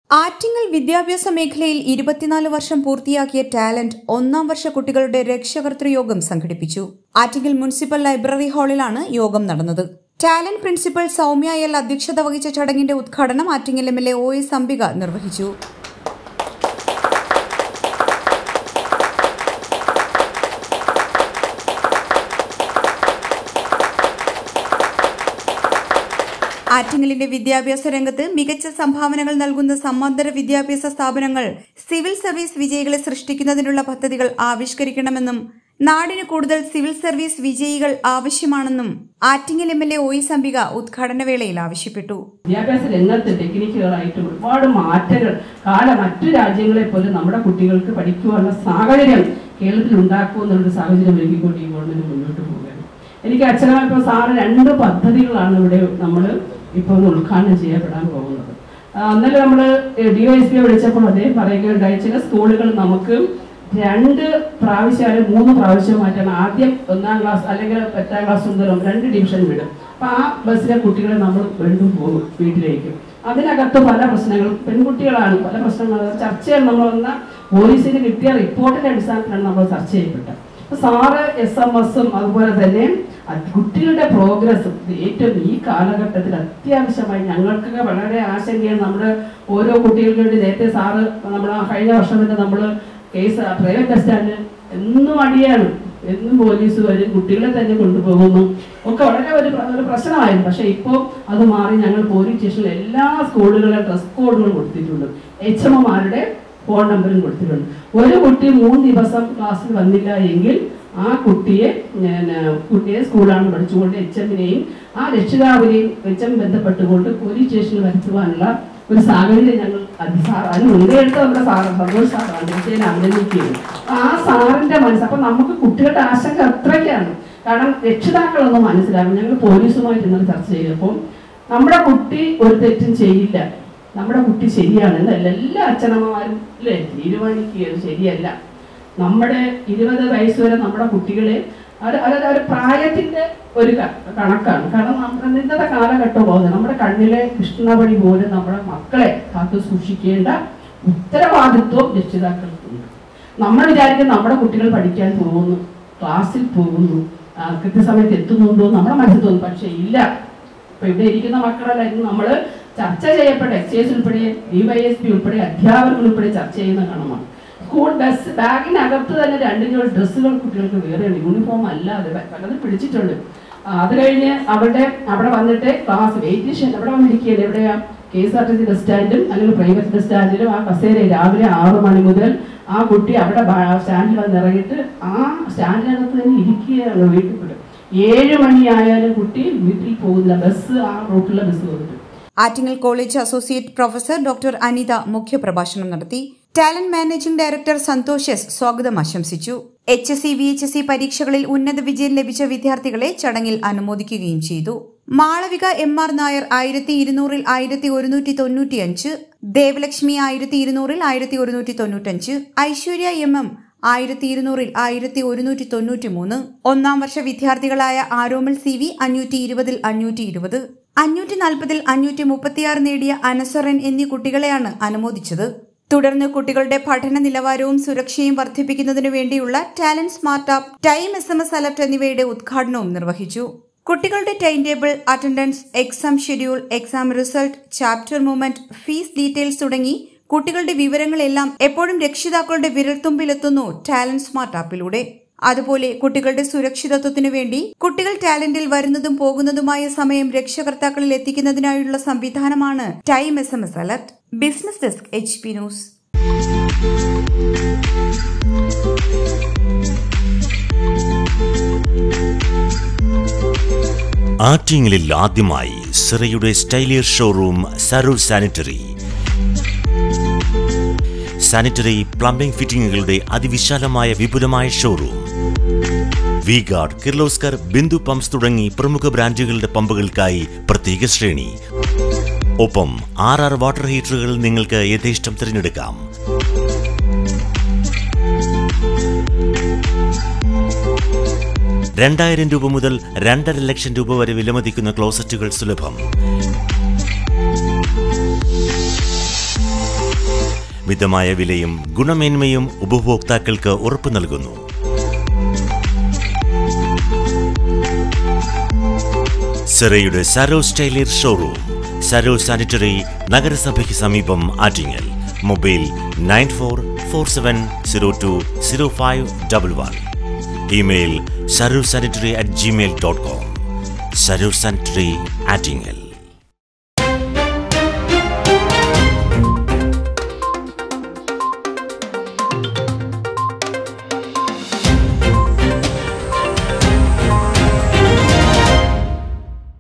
ആറ്റിങ്ങൽ വിദ്യാഭ്യാസ മേഖലയിൽ ഇരുപത്തിനാല് വർഷം പൂർത്തിയാക്കിയ ടാലന്റ് ഒന്നാം വർഷ കുട്ടികളുടെ രക്ഷകർതൃ യോഗം സംഘടിപ്പിച്ചു ആറ്റിങ്ങൽ മുനിസിപ്പൽ ലൈബ്രറി ഹാളിലാണ് യോഗം നടന്നത് ടാലന്റ് പ്രിൻസിപ്പൽ സൗമ്യ എൽ അധ്യക്ഷത വഹിച്ച ചടങ്ങിന്റെ ഉദ്ഘാടനം Attingal M L A O S Ambika നിർവഹിച്ചു ആറ്റിങ്ങലിന്റെ വിദ്യാഭ്യാസ രംഗത്ത് മികച്ച സംഭാവനകൾ നൽകുന്ന സമാന്തര വിദ്യാഭ്യാസ സ്ഥാപനങ്ങൾ സിവിൽ സർവീസ് വിജയികളെ സൃഷ്ടിക്കുന്നതിനുള്ള പദ്ധതികൾ ആവിഷ്കരിക്കണമെന്നും നാടിന് കൂടുതൽ സിവിൽ സർവീസ് വിജയികൾ ആവശ്യമാണെന്നും Attingal M L A O S Ambika ഉദ്ഘാടന വേളയിൽ ആവശ്യപ്പെട്ടു വിദ്യാഭ്യാസ രംഗത്ത് ടെക്നിക്കുകളായിട്ട് ഒരുപാട് മാറ്റങ്ങൾ കാല മറ്റു രാജ്യങ്ങളെ പോലെ നമ്മുടെ കുട്ടികൾക്ക് പഠിക്കുവാനുള്ള സാഹചര്യം കേരളത്തിൽ ഉണ്ടാക്കും എന്നുള്ളൊരു സാഹചര്യം ഒരുക്കിക്കൊണ്ട് ഈ ഗവൺമെന്റ് മുന്നോട്ട് പോവുകയാണ് എനിക്ക് അച്ഛനാ ഇപ്പോൾ സാറ് രണ്ട് പദ്ധതികളാണ് ഇവിടെ നമ്മൾ ഇപ്പോൾ ഒന്ന് ഉദ്ഘാടനം ചെയ്യപ്പെടാൻ പോകുന്നത് ആ, ഇന്നലെ നമ്മൾ ഡി ഒ എസ് പി വിളിച്ചപ്പോൾ അദ്ദേഹം പറയുകയുണ്ടായി ചില സ്കൂളുകൾ നമുക്ക് രണ്ട് പ്രാവശ്യം അല്ലെങ്കിൽ മൂന്ന് പ്രാവശ്യമായിട്ടാണ് ആദ്യം ഒന്നാം ക്ലാസ് അല്ലെങ്കിൽ എട്ടാം ക്ലാസ് മുതലും രണ്ട് ഡിവിഷൻ വിടും അപ്പൊ ആ ബസ്സിലെ കുട്ടികളെ നമ്മൾ വീണ്ടും പോകും വീട്ടിലേക്ക് അതിനകത്ത് പല പ്രശ്നങ്ങളും പെൺകുട്ടികളാണ് പല പ്രശ്നങ്ങളും ചർച്ചയാണ് നമ്മൾ വന്ന പോലീസിന് കിട്ടിയ റിപ്പോർട്ടിന്റെ അടിസ്ഥാനത്തിലാണ് നമ്മൾ ചർച്ച ചെയ്യപ്പെട്ടത് അപ്പൊ സാറ് എസ് എം എസും അതുപോലെ തന്നെ അത് കുട്ടികളുടെ പ്രോഗ്രസ് ഏറ്റവും ഈ കാലഘട്ടത്തിൽ അത്യാവശ്യമായി ഞങ്ങൾക്കൊക്കെ വളരെ ആശങ്കയാണ് നമ്മുടെ ഓരോ കുട്ടികൾക്ക് വേണ്ടി നേരത്തെ സാറ് നമ്മുടെ കഴിഞ്ഞ വർഷം തന്നെ നമ്മൾ കേസ് പ്രൈവറ്റ് ബസ് സ്റ്റാൻഡ് എന്നും അടിയാണ് എന്നും പോലീസ് വരും കുട്ടികളെ തന്നെ കൊണ്ടുപോകുന്നു ഒക്കെ വളരെ ഒരു പ്ര- ഒരു പ്രശ്നമായിരുന്നു പക്ഷെ ഇപ്പോൾ അത് മാറി ഞങ്ങൾ പോലീസ് സ്റ്റേഷനിൽ എല്ലാ സ്കൂളുകളിലും ഡ്രസ് കോഡുകളും കൊടുത്തിട്ടുണ്ട് എച്ച് എംമാരുടെ ഫോൺ നമ്പറും കൊടുത്തിട്ടുണ്ട് ഒരു കുട്ടി മൂന്ന് ദിവസം ക്ലാസ്സിൽ വന്നില്ല എങ്കിൽ ആ കുട്ടിയെ ഞാൻ, കുട്ടിയെ സ്കൂളാണ് പഠിച്ചുകൊണ്ട് എച്ച് എമ്മിനെയും ആ രക്ഷിതാവിനെയും എച്ച് എം ബന്ധപ്പെട്ടുകൊണ്ട് പോലീസ് സ്റ്റേഷനിൽ വരുത്തുവാനുള്ള ഒരു സാഹചര്യം ഞങ്ങൾ അത് സാർ അതിന് മുൻകൈയെടുത്ത് നമ്മുടെ സാർ സന്തോഷ് സാറാണ് തീർച്ചയായും അഭിനന്ദിക്കുകയും ആ സാറിന്റെ മനസ്സ് അപ്പൊ നമുക്ക് കുട്ടികളുടെ ആശങ്ക അത്രയ്ക്കാണ് കാരണം രക്ഷിതാക്കളൊന്നും മനസ്സിലാകും ഞങ്ങൾ പോലീസുമായിട്ട് ഇന്നലെ ചർച്ച ചെയ്തപ്പോൾ നമ്മുടെ കുട്ടി ഒരു തെറ്റും ചെയ്യില്ല നമ്മുടെ കുട്ടി ശരിയാണ് എന്നല്ല എല്ലാ അച്ഛനമ്മമാരും അല്ലേ തീരുമാനിക്കുകയത് ശരിയല്ല നമ്മുടെ ഇരുപത് വയസ്സ് വരെ നമ്മുടെ കുട്ടികളെ അത് അത് ഒരു പ്രായത്തിന്റെ ഒരു ക- കണക്കാണ് കാരണം നമ്മുടെ ഇന്നത്തെ കാലഘട്ടം പോകുന്നത് നമ്മുടെ കണ്ണിലെ കൃഷ്ണപടി പോലെ നമ്മുടെ മക്കളെ കാത്തു സൂക്ഷിക്കേണ്ട ഉത്തരവാദിത്വം രക്ഷിതാക്കൾക്കുണ്ട് നമ്മൾ വിചാരിക്കും നമ്മുടെ കുട്ടികൾ പഠിക്കാൻ പോകുന്നു ക്ലാസ്സിൽ പോകുന്നു ആ, കൃത്യസമയത്ത് എത്തുന്നുണ്ടോ എന്ന് നമ്മുടെ മനസ്സിൽ തോന്നും പക്ഷെ ഇല്ല ഇപ്പൊ ഇവിടെ ഇരിക്കുന്ന മക്കളല്ല ഇന്ന് നമ്മൾ ചർച്ച ചെയ്യപ്പെട്ട എക്സൈസ് ഉൾപ്പെടെ ഡിവൈഎസ് പി ഉൾപ്പെടെ അധ്യാപകർ ഉൾപ്പെടെ ചർച്ച ചെയ്യുന്ന കാണമാണ് സ്കൂൾ ബസ് ബാഗിനകത്ത് തന്നെ രണ്ട് ജോഡി ഡ്രസ്സുകൾ കുട്ടികൾക്ക് വേറെയാണ് യൂണിഫോം അല്ലാതെ പ- പലതും പിടിച്ചിട്ടുണ്ട് ആ, അത് കഴിഞ്ഞ് അവിടെ അവിടെ വന്നിട്ട് ക്ലാസ് വെയിറ്റ് ഷെഡ് അവിടെ വന്നിരിക്കുകയാണ് എവിടെയാ K S R T C bus സ്റ്റാൻഡും അല്ലെങ്കിൽ പ്രൈവറ്റ് ബസ് സ്റ്റാൻഡിലും ആ കസേര രാവിലെ ആറ് മണി മുതൽ ആ കുട്ടി അവിടെ ബ- സ്റ്റാൻഡിൽ വന്ന് ഇറങ്ങിയിട്ട് ആ സ്റ്റാൻഡിനകത്ത് തന്നെ ഇരിക്കുകയാണ് വീട്ടിൽ പോയിട്ട് ഏഴ് മണിയായാലും കുട്ടി വീട്ടിൽ പോകുന്നില്ല ബസ് ആ റൂട്ടിലെ ബസ് പോകുന്നുണ്ട് Attingal college associate professor doctor Anitha മുഖ്യപ്രഭാഷണം നടത്തി talent managing director Santhosh S സ്വാഗതം ആശംസിച്ചു H S C V H S C പരീക്ഷകളിൽ ഉന്നത വിജയം ലഭിച്ച വിദ്യാർത്ഥികളെ ചടങ്ങിൽ അനുമോദിക്കുകയും ചെയ്തു മാളവിക എം ആർ നായർ ആയിരത്തി ഇരുന്നൂറിൽ ആയിരത്തി ഒരുന്നൂറ്റി തൊണ്ണൂറ്റിയഞ്ച് ദേവലക്ഷ്മി ആയിരത്തി ഇരുന്നൂറിൽ ആയിരത്തി ഒരുന്നൂറ്റി തൊണ്ണൂറ്റഞ്ച് ഐശ്വര്യ എം എം ആയിരത്തി ഇരുന്നൂറിൽ ആയിരത്തി ഒരുന്നൂറ്റി തൊണ്ണൂറ്റി മൂന്ന് ഒന്നാം വർഷ വിദ്യാർത്ഥികളായ ആരോമൽ സി വി അഞ്ഞൂറ്റി ഇരുപതിൽ അഞ്ഞൂറ്റി ഇരുപത് അഞ്ഞൂറ്റി നാൽപ്പതിൽ അഞ്ഞൂറ്റി മുപ്പത്തിയാറ് നേടിയ അനസറൻ എന്നീ കുട്ടികളെയാണ് അനുമോദിച്ചത് തുടർന്ന് കുട്ടികളുടെ പഠന നിലവാരവും സുരക്ഷയും വർദ്ധിപ്പിക്കുന്നതിനു വേണ്ടിയുള്ള talent smart app time S M S alert എന്നിവയുടെ ഉദ്ഘാടനവും നിർവഹിച്ചു കുട്ടികളുടെ time table attendance exam schedule exam result chapter movement fees details തുടങ്ങി കുട്ടികളുടെ വിവരങ്ങളെല്ലാം എപ്പോഴും രക്ഷിതാക്കളുടെ വിരൽത്തുമ്പിലെത്തുന്നു ടാലന്റ് സ്മാർട്ട് ആപ്പിലൂടെ അതുപോലെ കുട്ടികളുടെ സുരക്ഷിതത്വത്തിനു വേണ്ടി കുട്ടികൾ ടാലന്റിൽ വരുന്നതും പോകുന്നതുമായ സമയം രക്ഷകർത്താക്കളിൽ എത്തിക്കുന്നതിനായുള്ള സംവിധാനമാണ് time S M S alert business desk H P news ആറ്റിങ്ങലിൽ ആദ്യമായി സിറയുടെ സ്റ്റൈലിയർ showroom Saroor sanitary sanitary plumbing ഫിറ്റിംഗുകളുടെ അതിവിശാലമായ വിപുലമായ ഷോറൂം വി ഗാർഡ് കിർലോസ്കർ ബിന്ദു പമ്പ്സ് തുടങ്ങി പ്രമുഖ ബ്രാൻഡുകളുടെ പമ്പുകൾക്കായി പ്രത്യേക ശ്രേണി ഒപ്പം ആർ ആർ വാട്ടർ ഹീറ്ററുകൾ നിങ്ങൾക്ക് യഥേഷ്ടം തിരഞ്ഞെടുക്കാം രണ്ടായിരം രൂപ മുതൽ രണ്ടര ലക്ഷം രൂപ വരെ വിലമതിക്കുന്ന ക്ലോസറ്റുകൾ സുലഭം മിതമായ വിലയും ഗുണമേന്മയും ഉപഭോക്താക്കൾക്ക് ഉറപ്പു നൽകുന്നു സെറയുടെ സരോ സ്റ്റൈലിർ ഷോറൂം സരോ സാനിറ്ററി നഗരസഭയ്ക്ക് സമീപം Attingal mobile nine four four seven zero two zero five double one email Saro sanitary at Gmail dot com Saro sanitary Attingal